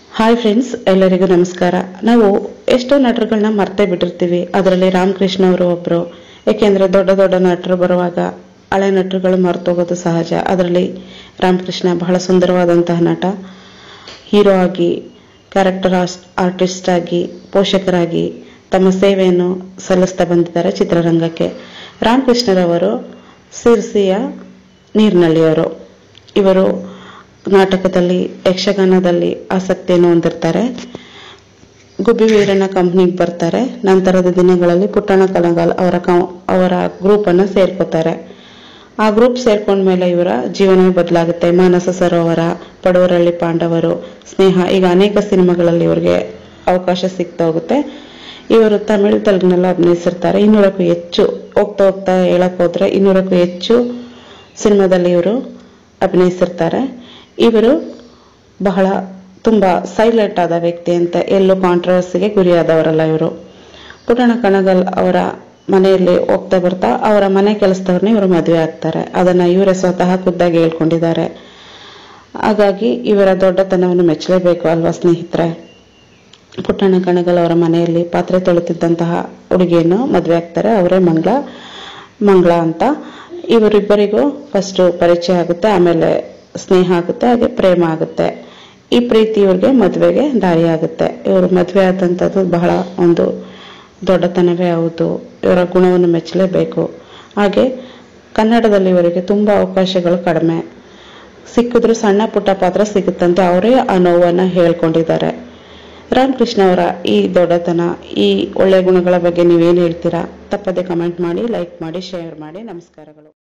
hi friends ಎಲ್ಲರಿಗೂ ನಮಸ್ಕಾರ ನಾವು ಎಷ್ಟೋ ನಟರುಗಳನ್ನ ಮರ್ತೇ ಬಿಟ್ಟಿರ್ತೀವಿ ಅದರಲ್ಲಿ ರಾಮಕೃಷ್ಣ ಅವರು ಒಬ್ಬರು ಏಕೆಂದರೆ ದೊಡ್ಡ ದೊಡ್ಡ ನಟರು ಬರುವಾಗ ಹಳೆ ನಟರುಗಳು ಮರ್ತೋಗೋದು ಸಹಜ ಅದರಲ್ಲಿ ರಾಮಕೃಷ್ಣ ಬಹಳ ಸುಂದರವಾದಂತಹ ನಟ ಹೀರೋ ಆಗಿ ಕ್ಯಾರೆಕ್ಟರ್ ಆರ್ಟಿಸ್ಟ್ ಆಗಿ ಪೋಷಕರಾಗಿ ತಮ್ಮ ಸೇವೆಯನ್ನು ಸಲ್ಲಿಸ್ತಾ ಬಂದಿದ್ದಾರೆ ಚಿತ್ರರಂಗಕ್ಕೆ ರಾಮಕೃಷ್ಣರವರು ಸಿರ್ಸಿಯ ನೀರ್ನಳ್ಳಿಯವರು ಇವರು ನಾಟಕದಲ್ಲಿ ಯಕ್ಷಗಾನದಲ್ಲಿ ಆಸಕ್ತಿಯನ್ನು ಹೊಂದಿರ್ತಾರೆ ಗುಬ್ಬಿ ವೀರಣ್ಣ ಕಂಪ್ನಿಗೆ ಬರ್ತಾರೆ ನಂತರದ ದಿನಗಳಲ್ಲಿ ಪುಟ್ಟಣ ಕಲಂಗಾಲ್ ಅವರ ಕಂ ಅವರ ಗ್ರೂಪನ್ನು ಸೇರ್ಕೋತಾರೆ ಆ ಗ್ರೂಪ್ ಸೇರ್ಕೊಂಡ್ಮೇಲೆ ಇವರ ಜೀವನವೇ ಬದಲಾಗುತ್ತೆ ಮಾನಸ ಸರೋವರ ಪಡವರಳ್ಳಿ ಪಾಂಡವರು ಸ್ನೇಹ ಈಗ ಅನೇಕ ಸಿನಿಮಾಗಳಲ್ಲಿ ಇವರಿಗೆ ಅವಕಾಶ ಸಿಗ್ತಾ ಹೋಗುತ್ತೆ ಇವರು ತಮಿಳ್ ತೆಲುಗಿನೆಲ್ಲ ಅಭಿನಯಿಸಿರ್ತಾರೆ ಇನ್ನೂರಕ್ಕೂ ಹೆಚ್ಚು ಹೋಗ್ತಾ ಹೋಗ್ತಾ ಹೇಳಕ್ ಹೋದ್ರೆ ಇನ್ನೂರಕ್ಕೂ ಹೆಚ್ಚು ಸಿನಿಮಾದಲ್ಲಿ ಇವರು ಅಭಿನಯಿಸಿರ್ತಾರೆ ಇವರು ಬಹಳ ತುಂಬಾ ಸೈಲೆಂಟ್ ಆದ ವ್ಯಕ್ತಿ ಅಂತ ಎಲ್ಲೂ ಕಾಂಟ್ರವರ್ಸಿಗೆ ಗುರಿಯಾದವರಲ್ಲ ಇವರು ಪುರಾಣ ಕಣಗಲ್ ಅವರ ಮನೆಯಲ್ಲಿ ಹೋಗ್ತಾ ಬರ್ತಾ ಅವರ ಮನೆ ಕೆಲಸದವ್ರನ್ನ ಇವರು ಮದುವೆ ಆಗ್ತಾರೆ ಅದನ್ನ ಇವರೇ ಸ್ವತಃ ಖುದ್ದಾಗಿ ಹೇಳ್ಕೊಂಡಿದ್ದಾರೆ ಹಾಗಾಗಿ ಇವರ ದೊಡ್ಡತನವನ್ನು ಮೆಚ್ಚಲೇಬೇಕು ಅಲ್ವಾ ಸ್ನೇಹಿತರೆ ಪುಟ್ಟಣ್ಣ ಕಣಗಲ್ ಅವರ ಮನೆಯಲ್ಲಿ ಪಾತ್ರೆ ತೊಳುತ್ತಿದ್ದಂತಹ ಹುಡುಗಿಯನ್ನು ಮದುವೆ ಆಗ್ತಾರೆ ಅವರೇ ಮಂಗಳ ಮಂಗಳ ಅಂತ ಇವರಿಬ್ಬರಿಗೂ ಫಸ್ಟ್ ಪರಿಚಯ ಆಗುತ್ತೆ ಆಮೇಲೆ ಸ್ನೇಹ ಆಗುತ್ತೆ ಹಾಗೆ ಪ್ರೇಮ ಆಗುತ್ತೆ ಈ ಪ್ರೀತಿ ಇವ್ರಿಗೆ ಮದುವೆಗೆ ದಾರಿ ಆಗುತ್ತೆ ಇವರು ಮದುವೆ ಆದಂಥದ್ದು ಬಹಳ ಒಂದು ದೊಡ್ಡತನವೇ ಹೌದು ಇವರ ಗುಣವನ್ನು ಮೆಚ್ಚಲೇಬೇಕು ಹಾಗೆ ಕನ್ನಡದಲ್ಲಿ ಇವರಿಗೆ ತುಂಬಾ ಅವಕಾಶಗಳು ಕಡಿಮೆ ಸಿಕ್ಕಿದ್ರು ಸಣ್ಣ ಪುಟ್ಟ ಪಾತ್ರ ಸಿಗುತ್ತಂತೆ ಅವರೇ ಆ ನೋವನ್ನು ಹೇಳ್ಕೊಂಡಿದ್ದಾರೆ ರಾಮಕೃಷ್ಣ ಅವರ ಈ ದೊಡ್ಡತನ ಈ ಒಳ್ಳೆ ಗುಣಗಳ ಬಗ್ಗೆ ನೀವೇನು ಹೇಳ್ತೀರಾ ತಪ್ಪದೆ ಕಮೆಂಟ್ ಮಾಡಿ ಲೈಕ್ ಮಾಡಿ ಶೇರ್ ಮಾಡಿ ನಮಸ್ಕಾರಗಳು